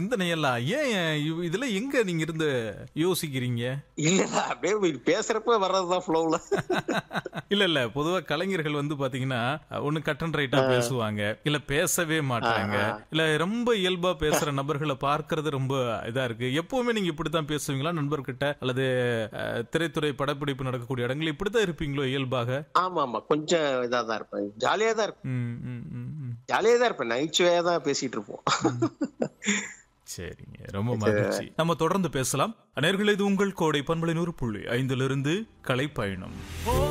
சிந்தனையெல்லாம் ஏன் இவ்- இதுல எங்க நீங்க இருந்து யோசிக்கிறீங்க இல்ல அப்படியே பேசுறப்ப வர்றதுதான் ஃப்ளோவில் இல்ல இல்ல பொதுவா கலைஞர்கள் வந்து பாத்தீங்கன்னா ஒண்ணு கட் அண்ட் ரைட்டா பேசுவாங்க இல்ல பேசவே மாட்டாங்க இல்ல ரொம்ப இயல்பா பேசுற நபர்களை பார்க்கிறது ரொம்ப இதா இருக்கு எப்பவுமே நீங்க இப்படித்தான் பேசுவீங்களா நண்பர்கிட்ட அல்லது அஹ், திரைத்துறை படப்பிடிப்பு நடக்கக்கூடிய இடங்கள் இப்படித்தான் இருப்பீங்களோ இயல்பாக ஆமா ஆமா கொஞ்சம் இதா தான் இருப்பேன் ஜாலியா தான் இருப்பேன் ம், ம், ம், ம். ஜாலியா தான் இருப்பேன் நைச்சுவையா தான் பேசிட்டு இருப்போம் சரிங்க ரொம்ப மகிழ்ச்சி நம்ம தொடர்ந்து பேசலாம் நேயர்களே இது உங்கள் கோடை பண்பலை நூறு புள்ளி ஐந்திலிருந்து கலை பயணம்